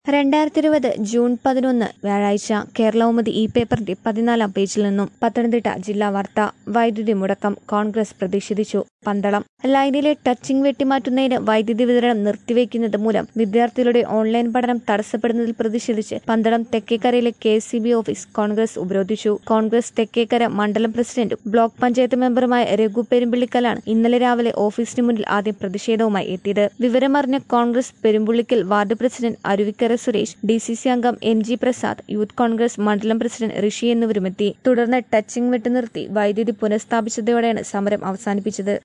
രണ്ടായിരത്തി ഇരുപത് ജൂൺ പതിനൊന്ന് വ്യാഴാഴ്ച കേരളൗമതി ഈ പേപ്പറിന്റെ പതിനാലാം പേജിൽ നിന്നും പത്തനംതിട്ട ജില്ലാ വാർത്ത വൈദ്യുതി മുടക്കം കോൺഗ്രസ് പ്രതിഷേധിച്ചു പന്തളം ലൈനിലെ ടച്ചിംഗ് വെട്ടിമാറ്റുന്നതിന് വൈദ്യുതി വിതരണം നിർത്തിവെക്കുന്നത് മൂലം വിദ്യാർത്ഥികളുടെ ഓൺലൈൻ പഠനം തടസ്സപ്പെടുന്നതിൽ പ്രതിഷേധിച്ച് പന്തളം തെക്കേക്കരയിലെ K C B office Congress ഉപരോധിച്ചു കോൺഗ്രസ് തെക്കേക്കര മണ്ഡലം പ്രസിഡന്റും ബ്ലോക്ക് പഞ്ചായത്ത് മെമ്പറുമായ രഘു പെരുമ്പിള്ളിക്കലാണ് ഇന്നലെ രാവിലെ ഓഫീസിന് മുന്നിൽ ആദ്യം പ്രതിഷേധവുമായി എത്തിയത് വിവരമറിഞ്ഞ Congress Perumpullikkal ward president Aruvikkara Suresh D C C അംഗം M G Prasad youth Congress മണ്ഡലം പ്രസിഡന്റ് ഋഷി എന്നിവരുമെത്തി തുടർന്ന് ടച്ചിംഗ് വെട്ടുനിർത്തി വൈദ്യുതി പുനഃസ്ഥാപിച്ചതോടെയാണ് സമരം അവസാനിപ്പിച്ചത്